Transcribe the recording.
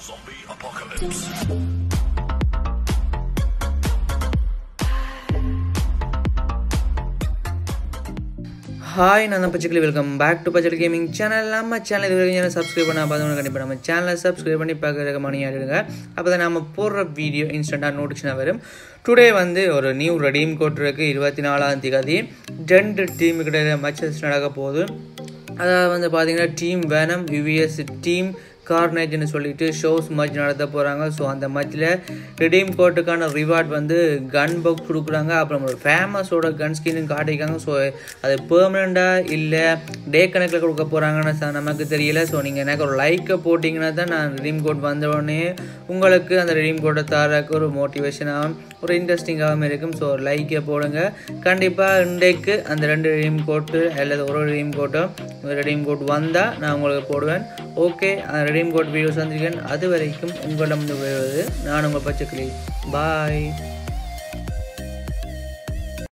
Zombie apocalypse. Hi நான் தான் Pachaikili welcome back to Pachai gaming channel நம்ம சேனல் இது வரைக்கும் சேனல் சப்ஸ்கிரைப் பண்ண பார்த்தவங்க கண்டிப்பாக நம்ம சேனலை சப்ஸ்கிரைப் பண்ணி பார்க்குறதுக்கு மணி ஆகிடுங்க அப்போ தான் நம்ம போடுற வீடியோ இன்ஸ்டண்ட்டாக நோட்டிஃபிகேஷன் வரும் டுடே வந்து ஒரு நியூ ரெடீம் கோட் இருக்குது இருபத்தி நாலாம் தேதி ரெண்டு டீமுக்கு இடையில மேட்சஸ் நடக்க போகுது அதாவது வந்து பார்த்தீங்கன்னா டீம் வேனம் யூவிஎஸ் டீம் கார்னேஜ்னு சொல்லிட்டு ஷோஸ் மேட்ச் நடத்த போகிறாங்க ஸோ அந்த மேட்ச்சில் ரிடீம் கோட்டுக்கான ரிவார்ட் வந்து கன் பாக்ஸ் கொடுக்குறாங்க அப்புறம் ஒரு ஃபேமஸோட கன் ஸ்கின்னு காட்டியிருக்காங்க ஸோ அது பெர்மனெண்ட்டாக இல்லை டே கணக்கில் கொடுக்க போகிறாங்கன்னு ச- நமக்கு தெரியல ஸோ நீங்கள் எனக்கு ஒரு லைக்கை போட்டிங்கன்னா தான் நான் ரிடீம் கோட் வந்த உடனே உங்களுக்கு அந்த ரிடீம் கோட்டை தரக்கு ஒரு மோட்டிவேஷனாகவும் ஒரு இன்ட்ரெஸ்டிங்காகவும் இருக்கும் ஸோ ஒரு லைக்கை போடுங்க கண்டிப்பாக இன்றைக்கு அந்த ரெண்டு ரெடீம் கோட்டு அல்லது ஒரு ரெடீம் கோட்டோ ரெடீம் கோட் வந்தால் நான் உங்களுக்கு போடுவேன் ஓகே அந்த ரெடீம் கோட் வீடியோஸ் வந்திருக்கேன் அது வரைக்கும் உங்களிடம் வருவது நான் உங்கள் பச்சைக்கிளி பாய்